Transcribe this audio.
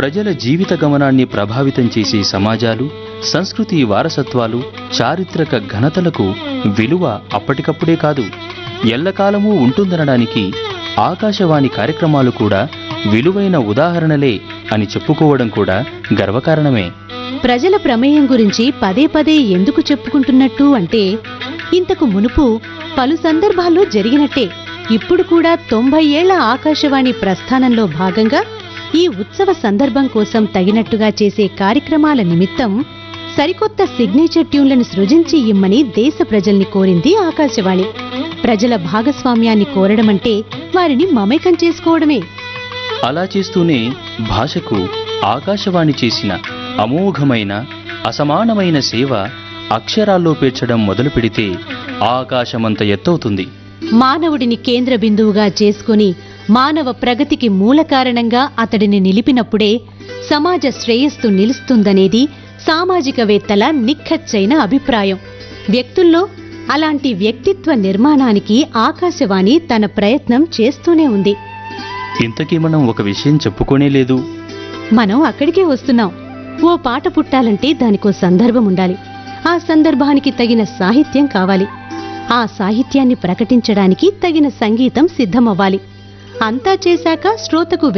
ప్రజల జీవిత గమనాన్ని ప్రభావితం చేసే సమాజాలు సంస్కృతి వారసత్వాలు చారిత్రక ఘనతలకు విలువ అప్పటికప్పుడే కాదు ఎల్లకాలమూ ఉంటుందనడానికి ఆకాశవాణి కార్యక్రమాలు కూడా విలువైన ఉదాహరణలే అని చెప్పుకోవడం కూడా గర్వకారణమే ప్రజల ప్రమేయం గురించి పదే పదే ఎందుకు చెప్పుకుంటున్నట్టు అంటే ఇంతకు మునుపు పలు సందర్భాల్లో జరిగినట్టే ఇప్పుడు కూడా తొంభై ఏళ్ల ఆకాశవాణి ప్రస్థానంలో భాగంగా ఈ ఉత్సవ సందర్భం కోసం తగినట్టుగా చేసే కార్యక్రమాల నిమిత్తం సరికొత్త సిగ్నేచర్ ట్యూన్లను సృజించి ఇమ్మని దేశ ప్రజల్ని కోరింది ఆకాశవాణి ప్రజల భాగస్వామ్యాన్ని కోరడమంటే వారిని మమేకం చేసుకోవడమే అలా చేస్తూనే భాషకు ఆకాశవాణి చేసిన అమోఘమైన అసమానమైన సేవ అక్షరాల్లో పేర్చడం మొదలు పెడితే ఆకాశమంత ఎత్తవుతుంది మానవుడిని కేంద్ర బిందువుగా చేసుకుని మానవ ప్రగతికి మూల కారణంగా అతడిని నిలిపినప్పుడే సమాజ శ్రేయస్సు నిలుస్తుందనేది సామాజికవేత్తల నిఖచ్చైన అభిప్రాయం వ్యక్తుల్లో అలాంటి వ్యక్తిత్వ నిర్మాణానికి ఆకాశవాణి తన ప్రయత్నం చేస్తూనే ఉంది ఇంతకీ మనం ఒక విషయం చెప్పుకోనే లేదు మనం అక్కడికే వస్తున్నాం ఓ పాట పుట్టాలంటే దానికో సందర్భం ఉండాలి ఆ సందర్భానికి తగిన సాహిత్యం కావాలి ఆ సాహిత్యాన్ని ప్రకటించడానికి తగిన సంగీతం సిద్ధమవ్వాలి అంతా చేశాక శ్రోతకు